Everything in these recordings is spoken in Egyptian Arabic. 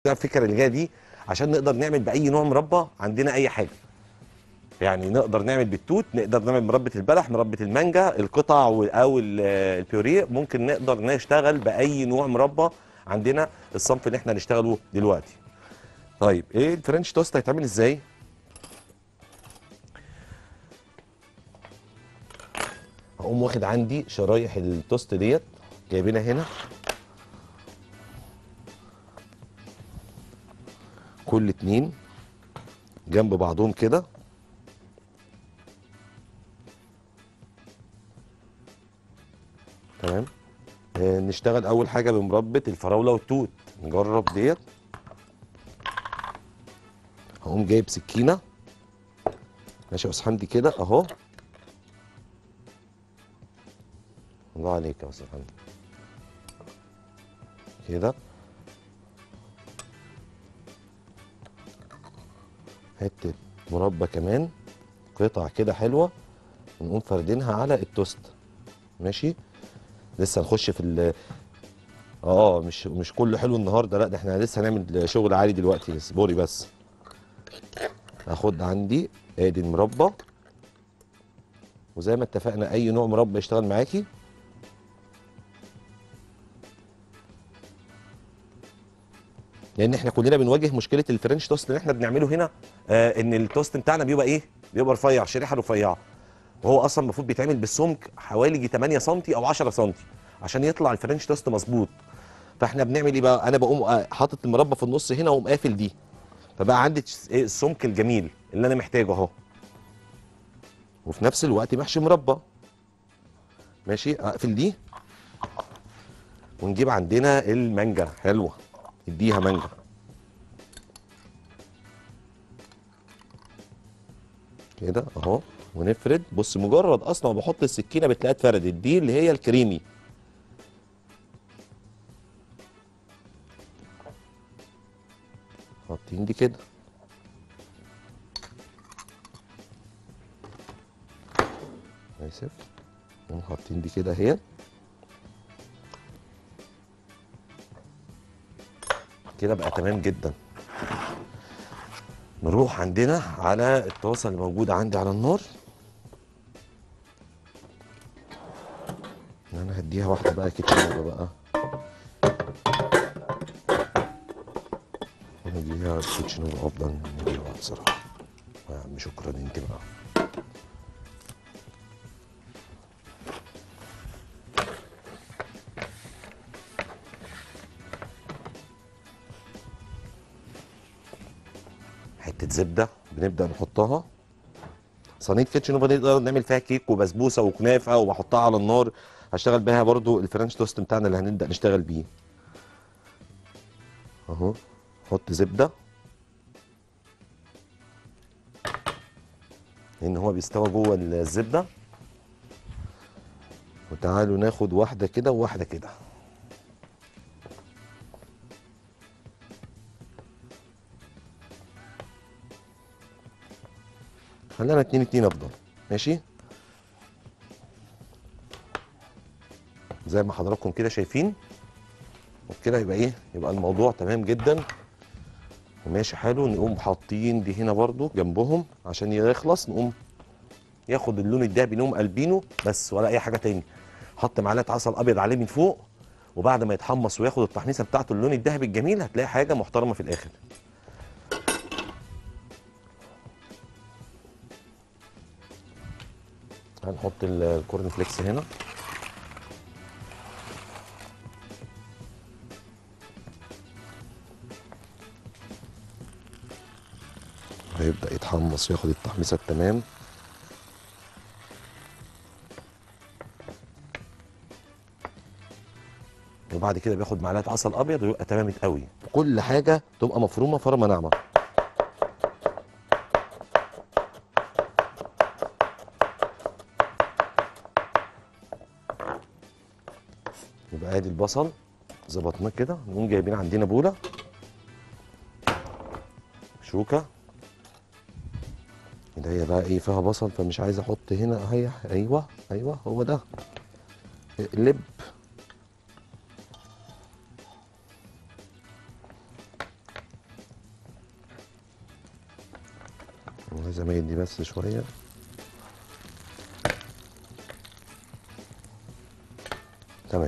الفكره اللي جايه دي عشان نقدر نعمل باي نوع مربى عندنا اي حاجه يعني نقدر نعمل بالتوت نقدر نعمل مربى البلح مربى المانجا القطع و- او ال- البيوريه ممكن نقدر نشتغل باي نوع مربى عندنا الصنف اللي احنا هنشتغله دلوقتي طيب ايه الفرنش توست هيتعمل ازاي هقوم واخد عندي شرايح التوست ديت جايبينها هنا كل اتنين جنب بعضهم كده تمام آه، نشتغل اول حاجه بمربى الفراوله والتوت نجرب ديت هقوم جايب سكينه ماشي يا استاذ حمدي كده اهو الله عليك يا استاذ حمدي كده حته مربى كمان قطع كده حلوه ونقوم فردينها على التوست ماشي لسه هنخش في ال اه مش مش كله حلو النهارده لا ده احنا لسه هنعمل شغل عالي دلوقتي اصبري بس هاخد عندي ادي المربى وزي ما اتفقنا اي نوع مربى يشتغل معاكي لان احنا كلنا بنواجه مشكله الفرنش توست اللي احنا بنعمله هنا آه ان التوست بتاعنا بيبقى ايه بيبقى رفيع شريحه رفيعه وهو اصلا المفروض بيتعمل بالسمك حوالي 8 سم او 10 سم عشان يطلع الفرنش توست مظبوط فاحنا بنعمل ايه بقى انا بقوم آه، حاطط المربى في النص هنا واقوم قافل دي فبقى عندي تس- إيه السمك الجميل اللي انا محتاجه اهو وفي نفس الوقت محشي مربى ماشي اقفل دي ونجيب عندنا المانجا حلوه اديها مانجا كده اهو ونفرد بص مجرد اصلا ما بحط السكينه بتلاقيها اتفردت دي اللي هي الكريمي حاطين دي كده اسف نقوم حاطين دي كده اهي كده بقى تمام جدا نروح عندنا على الطاسه اللي موجوده عندي على النار انا هديها واحده بقى كده بقى انا اديها الكوتشن افضل نديها واحده بصراحه يا عم شكرا انت بقى حته زبده بنبدا نحطها صينيه كيتشن اوفن نقدر نعمل فيها كيك وبسبوسه وكنافه وبحطها على النار هشتغل بيها برضو الفرنش توست بتاعنا اللي هنبدا نشتغل بيه اهو حط زبده لان هو بيستوى جوه الزبده وتعالوا ناخد واحده كده وواحده كده خلينا اتنين اتنين افضل ماشي زي ما حضراتكم كده شايفين وبكده يبقى ايه يبقى الموضوع تمام جدا وماشي حلو نقوم حاطين دي هنا برضو جنبهم عشان يخلص نقوم ياخد اللون الدهبي نقوم قلبينه بس ولا اي حاجه تاني حط معلقه عسل ابيض عليه من فوق وبعد ما يتحمص وياخد التحميصه بتاعته اللون الذهبي الجميل هتلاقي حاجه محترمه في الاخر هنحط ال- الكورن فليكس هنا هيبدأ يتحمص وياخد التحميصة التمام وبعد كده بياخد معلقة عسل أبيض ويبقى تمام قوي كل حاجة تبقى مفرومة فرمة ناعمة يبقى ادي البصل ظبطناه كده نقوم جايبين عندنا بوله شوكه ايديا بقى ايه فيها بصل فمش عايز احط هنا اهي ايوه ايوه هو ده اقلب عايز اميل دي بس شويه تمام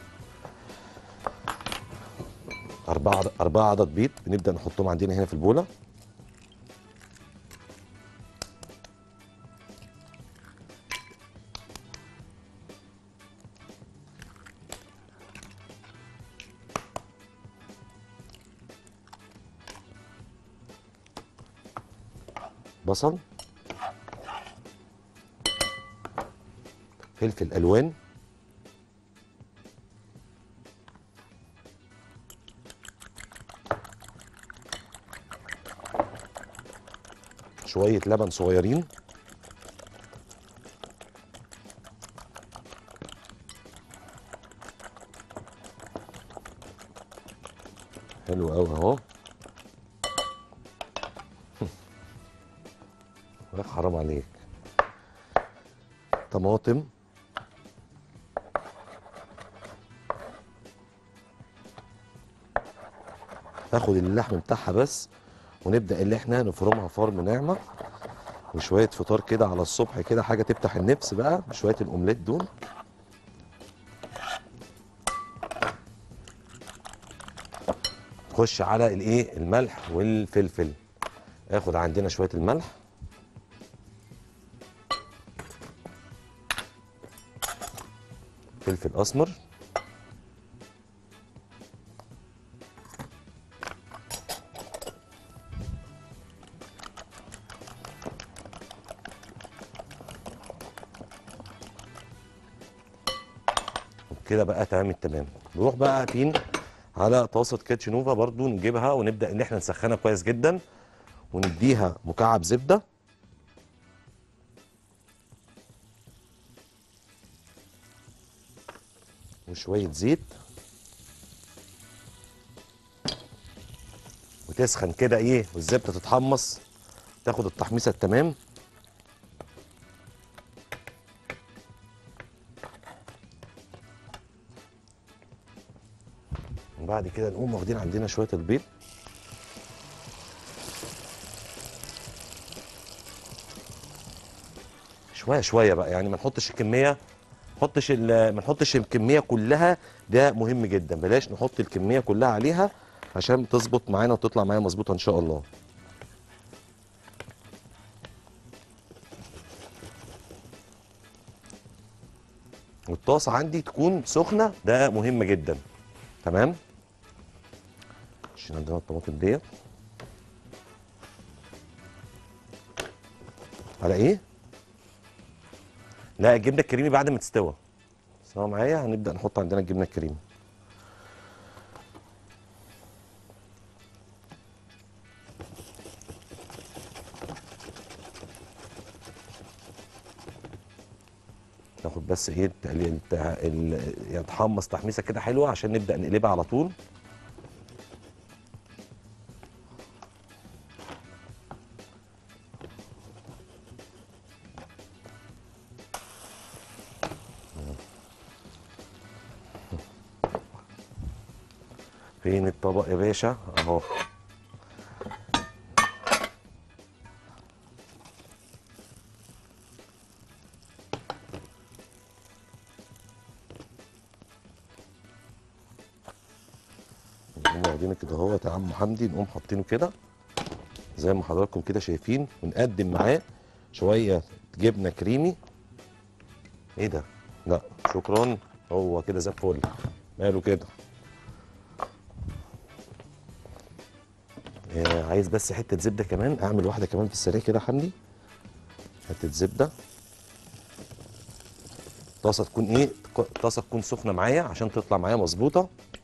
أربعة أربعة عدد بيض بنبدأ نحطهم عندنا هنا في البولة بصل فلفل الوان شويه لبن صغيرين حلو قوي اهو يا حرام عليك طماطم ناخد اللحم بتاعها بس ونبدا اللي احنا نفرمها فرم ناعمه وشويه فطار كده على الصبح كده حاجه تفتح النفس بقى شويه الاومليت دول نخش على الايه الملح والفلفل اخد عندنا شويه الملح فلفل اسمر كده بقى تمام التمام نروح بقى قاعدين على طاسه كاتشنوفا برضو نجيبها ونبدا ان احنا نسخنها كويس جدا ونديها مكعب زبده وشويه زيت وتسخن كده ايه والزبده تتحمص تاخد التحميصه التمام وبعد كده نقوم واخدين عندنا شويه البيض شويه شويه بقى يعني ما نحطش الكميه نحطش ال- ما نحطش الكميه كلها ده مهم جدا بلاش نحط الكميه كلها عليها عشان تظبط معانا وتطلع معايا مظبوطه ان شاء الله والطاسه عندي تكون سخنه ده مهم جدا تمام عشان عندنا الطماطم ديت على ايه لا الجبنه الكريمي بعد ما تستوى سوا معايا هنبدا نحط عندنا الجبنه الكريمي ناخد بس ايه التقليل بتاع ال- يتحمص تحميصه كده حلوه عشان نبدا نقلبها على طول فين الطبق يا باشا اهو نقوم واخدينه كده اهوت يا عم حمدي نقوم حاطينه كده زي ما حضراتكم كده شايفين ونقدم معاه شويه جبنه كريمي ايه ده لا شكرا هو كده زي الفل ماله كده آه، عايز بس حته زبده كمان اعمل واحده كمان في السريع كده يا حمدي حته زبده طاسه تكون ايه طاسه تكون سخنه معايا عشان تطلع معايا مظبوطه